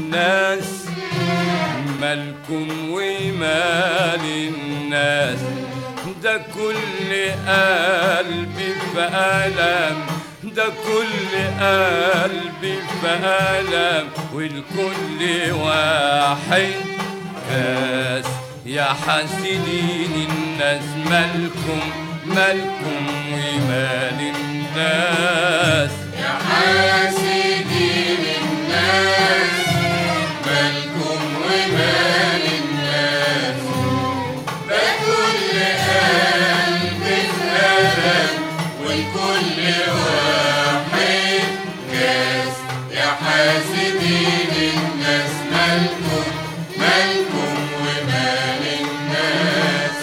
الناس مالكم ومال الناس ده كل قلبي في ألم ده كل قلبي في ألم والكل واحد كاس يا حاسدين الناس مالكم مالكم ومال الناس يا حاسدين الناس مالكم ومال الناس ده كل قلب في ألم والكل واحد كاس يا حاسدين الناس مالكم مالكم ومال الناس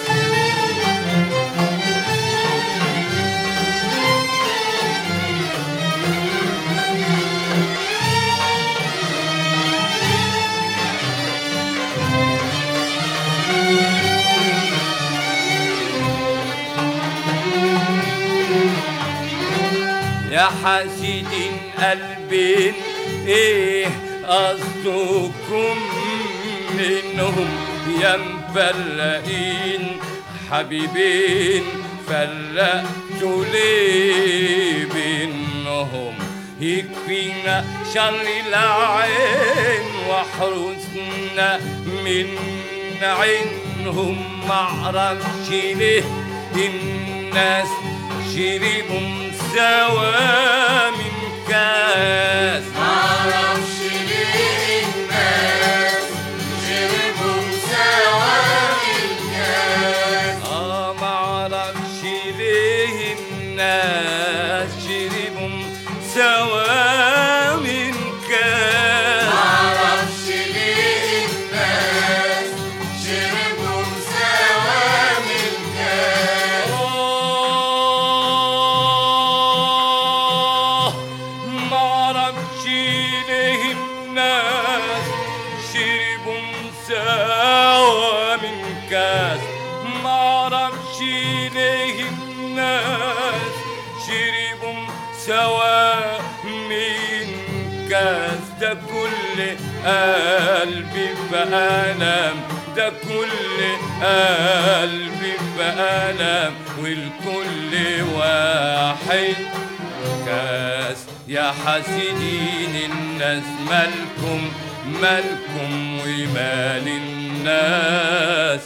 يا حاسدين قلبين ايه قصدكم منهم يا مفرقين حبيبين فرقتوا ليه بينهم يكفينا شر العين واحرسنا من عينهم معرفش ليه الناس شربوا سوا من كاس معرفش ليه الناس شربوا سوا الكاس اه معرفش ليه الناس شربوا سوا من كاس معرفش ليه الناس شربوا سوا الكاس آه معرفش ليه الناس شربوا سوا من كاس معرفش ليه الناس شربوا سوا من كاس ده كل قلبي بألم ده كل قلبي بألم والكل واحد كاس يا حاسدين الناس مالكم مالكم ومال الناس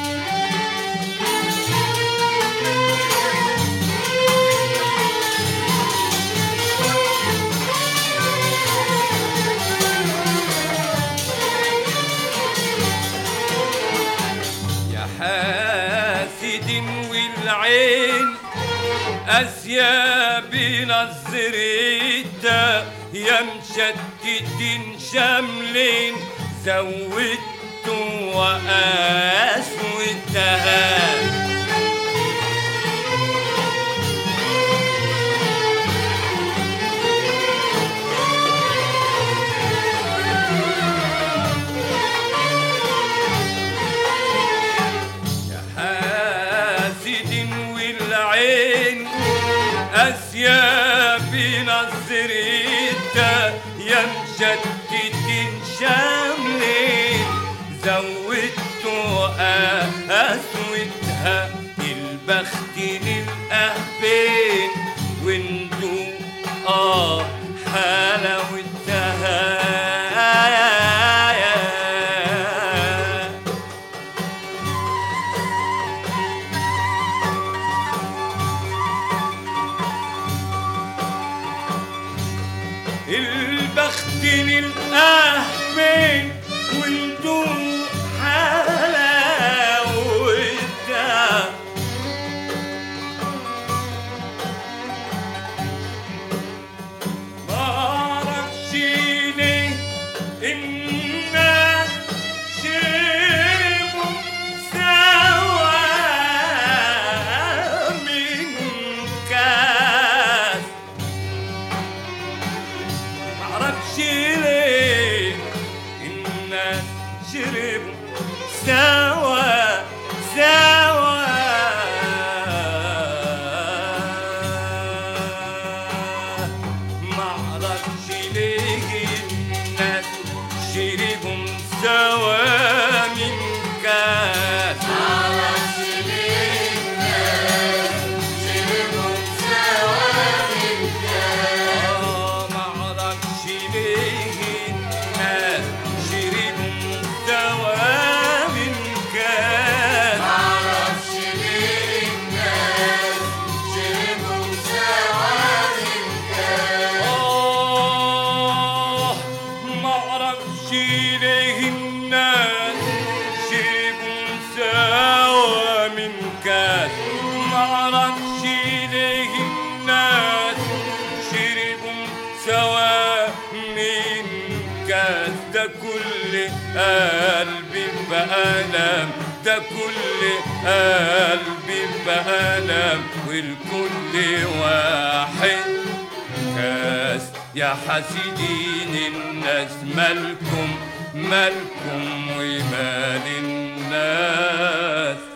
يا حاسد والعين أسياب نظريتا يا مشتتين شاملين زودتوا وقاسوتها يا حاسد والعين أسياب نظريتا يا مشتتين شاملين زودتوا قسوتها البخت للأهبين وانتو اه حلاوتها البخت للأهبين وانتو حلاوتها معرفش ليه الناس شربوا سوا من كاس معرفش ليه الناس شربوا سوا سوا معرفش ليه الناس شربوا معرفش ليه الناس شربوا سوا من كاس معرفش ليه الناس شربوا سوا من كاس ده كل قلبي بألم ده كل قلبي بألم والكل واحد كاس يا حاسدين الناس مالكم مالكم ومال الناس